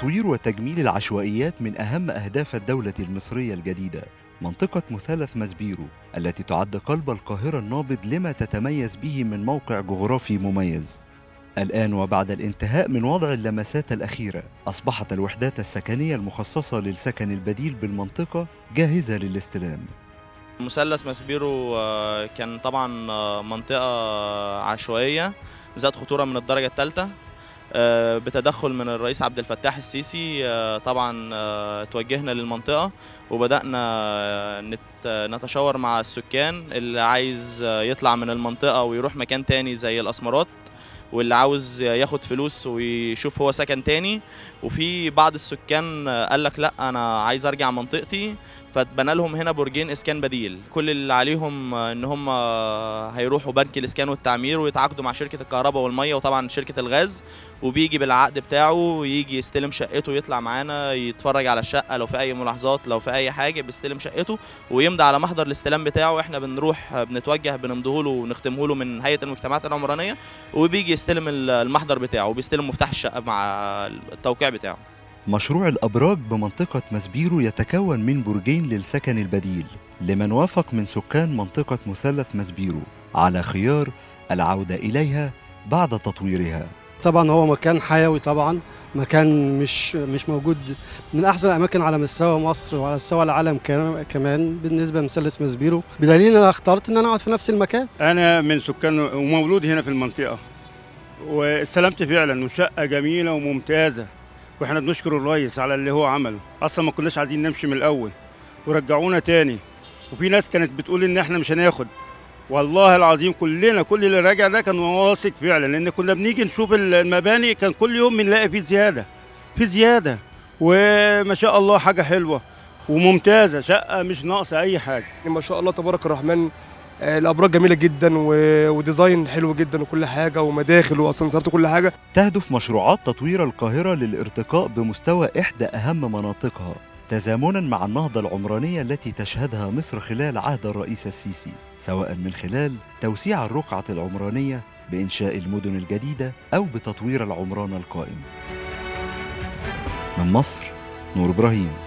تطوير وتجميل العشوائيات من أهم أهداف الدولة المصرية الجديدة منطقة مثلث مسبيرو التي تعد قلب القاهرة النابض لما تتميز به من موقع جغرافي مميز الآن وبعد الانتهاء من وضع اللمسات الأخيرة أصبحت الوحدات السكنية المخصصة للسكن البديل بالمنطقة جاهزة للاستلام مثلث مسبيرو آه، كان طبعا آه، منطقة عشوائية ذات خطورة من الدرجة الثالثة آه، بتدخل من الرئيس عبد الفتاح السيسي آه، طبعا آه، توجهنا للمنطقة وبدأنا آه، نت- نتشاور مع السكان اللي عايز آه، يطلع من المنطقة ويروح مكان تاني زي الأسمرات واللي عاوز ياخد فلوس ويشوف هو سكن تاني وفي بعض السكان آه، قال لك لا انا عايز ارجع منطقتي فاتبنى لهم هنا برجين اسكان بديل كل اللي عليهم آه، ان هم آه، هيروحوا بنك الاسكان والتعمير ويتعاقدوا مع شركه الكهرباء والميه وطبعا شركه الغاز وبيجي بالعقد بتاعه يجي يستلم شقته يطلع معانا يتفرج على الشقه لو في اي ملاحظات لو في اي حاجه بيستلم شقته ويمضي على محضر الاستلام بتاعه احنا بنروح آه، بنتوجه بنمضيه له ونختمه له من هيئه المجتمعات العمرانيه وبيجي يستلم ال- المحضر بتاعه وبيستلم مفتاح الشقه مع التوقيع بتاعه مشروع الأبراج بمنطقة مسبيرو يتكون من برجين للسكن البديل لمن وافق من سكان منطقة مثلث مسبيرو على خيار العودة إليها بعد تطويرها طبعا هو مكان حيوي طبعا مكان مش مش موجود من احسن الاماكن على مستوى مصر وعلى مستوى العالم كمان- كمان بالنسبه لمثلث مسبيرو بدليل انا اخترت ان انا اقعد في نفس المكان انا من سكان ومولود هنا في المنطقه واستلمت فعلا وشقه جميله وممتازه واحنا بنشكر الريس على اللي هو عمله اصلا ما كناش عايزين نمشي من الاول ورجعونا تاني وفي ناس كانت بتقول ان احنا مش هناخد والله العظيم كلنا كل اللي راجع ده كان واثق فعلا لان كنا بنيجي نشوف المباني كان كل يوم بنلاقي فيه زياده في زياده وما شاء الله حاجه حلوه وممتازه شقه مش ناقصه اي حاجه ما شاء الله تبارك الرحمن آه، الابراج جميله جدا و- وديزاين حلو جدا وكل حاجه ومداخل واسانسيرات وكل حاجه تهدف مشروعات تطوير القاهرة للارتقاء بمستوى إحدى أهم مناطقها تزامنا مع النهضة العمرانية التي تشهدها مصر خلال عهد الرئيس السيسي سواء من خلال توسيع الرقعة العمرانية بإنشاء المدن الجديدة أو بتطوير العمران القائم من مصر نور إبراهيم